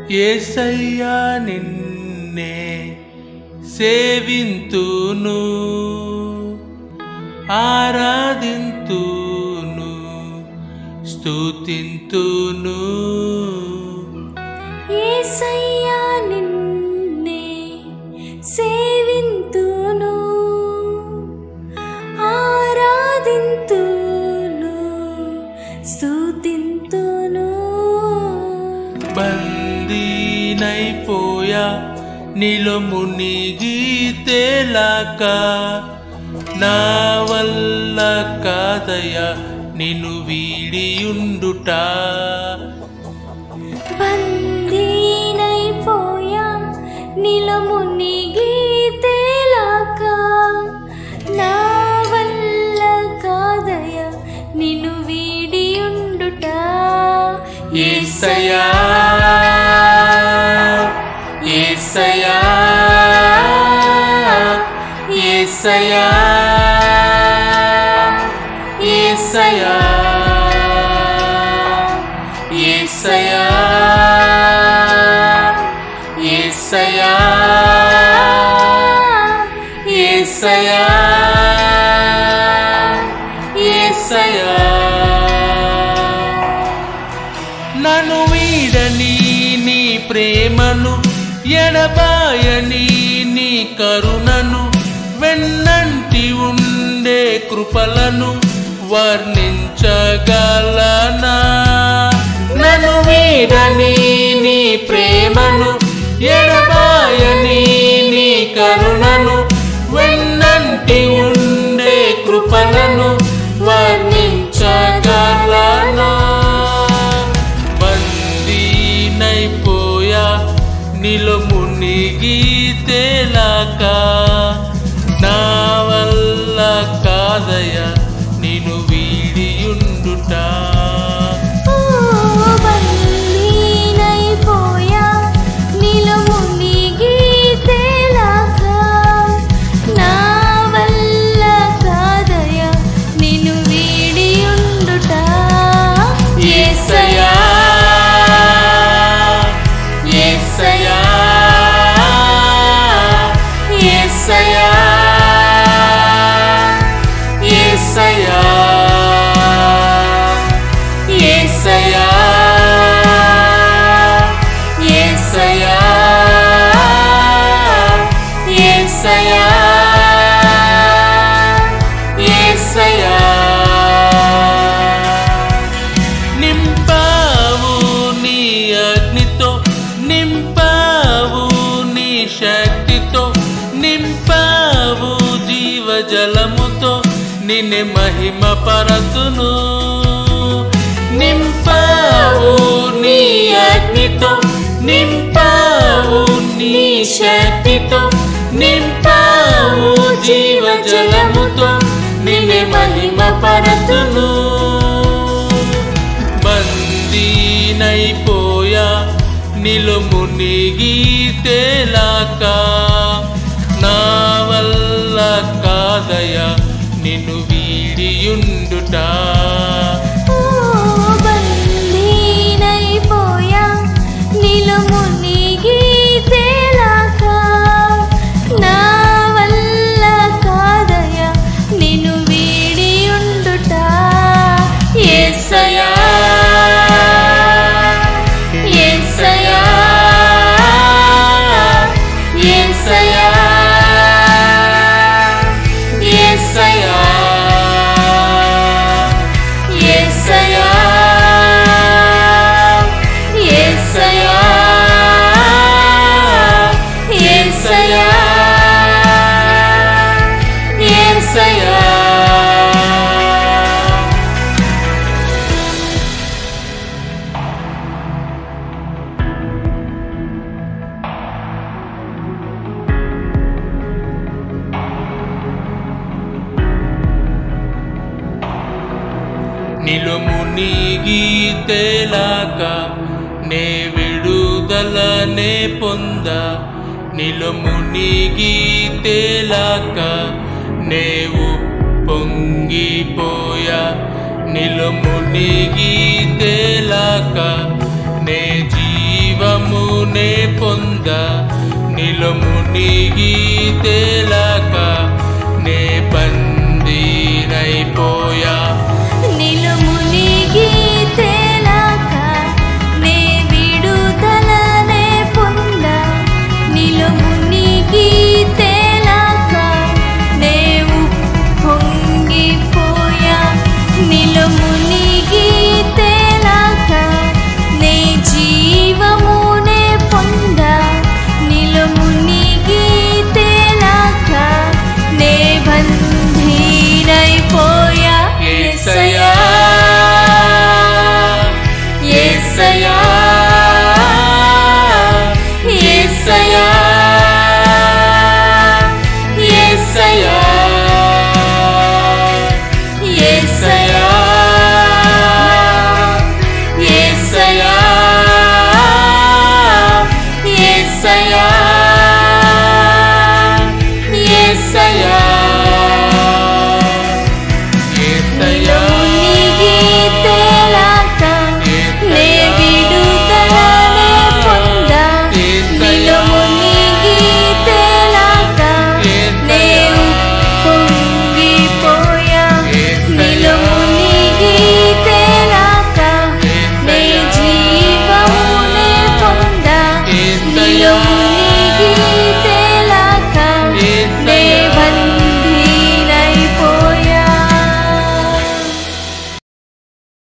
ఏసయ్యా నిన్నే సేవింతును ఆరాధింతును స్తుతింతును యేసయ్యా నిన్నే సేవింతును ఆరాధింతును స్తుతింతును బందీనైపోయా నీలో మునిగి తేలాక నా వల్ల కాదయ్యా నిన్ను వీడియుండుట బందీనైపోయా నిలమునిగి తేలాక నా వల్ల కాదయ నిన్ను వీడియుండుట ఏసయ్యా ఏసయ్యా ఏసయ్యా ఏసయ్యా ఏసయ్యా ఏసయ్యా ఏసయ్యా ఏసయ్యా నన్ను వీడని నీ ప్రేమను ఎడబాయని నీ కరుణను వెన్నంటి ఉండే కృపలను వర్ణించగలనా నన్ను వీడని నీ ప్రేమను ఎడబాయని నీ కరుణను వెన్నంటి ఉండే కృపలను వర్ణించగలనా బందీనైపోయా నీలో మునిగి తేలాక నా వల్ల కాదయ నేను వీడియుండుట ఓ బందీనైపోయా నిలమునిగి తేలాక నా వల్ల కాదయ నిన్ను వీడియుండుట ఏసయ్యా ఏసయ్యా ఏసయ్యా ఏసయ్యా ఏసయ్యా ఏసయ్యా ఏసయ్యా ఏసయ్యా నింపావు నీ అగ్నితో నింపావు నీ శక్తితో నింపావు జీవజలముతో నిన్నే మహిమ పరతును నింపావు నీ అగ్నితో నింపావు నీ శక్తితో నింపావు జీవజలముతో నిన్నే మహిమ పరతును బందీనైపోయా నీలో మునిగి తేలాక నా వల్ల కాదయ నిన్ను వీడియుండుట ఓ బందీనైపోయా నిలమునిగి తేలాక నా వల్ల కాదయ నిన్ను వీడియుండుట యేసయ్యా యేసయ్యా యేసయ్యా యేసయ్యా యేసయ్యా యేసయ్యా యేసయ్యా యేసయ్యా నిలుమునిగి తేలాక నే విడుదలనే పొంద నిలుమునిగి తేలాక నేవు పొంగిపోయా నిలుమునిగి తేలాక నే జీవము నే పొంద నిలమునిగి తేలాక నే బందీనైపోయా నిలుమునిగి తేలాక నే విడుదలనే పొంద నిలుమునిగి తేలాక నే ఉప్పొంగిపోయా నిలుమునిగి తేలాక నే జీవమునే పొంద నిలుమునిగి తేలాక నే బంద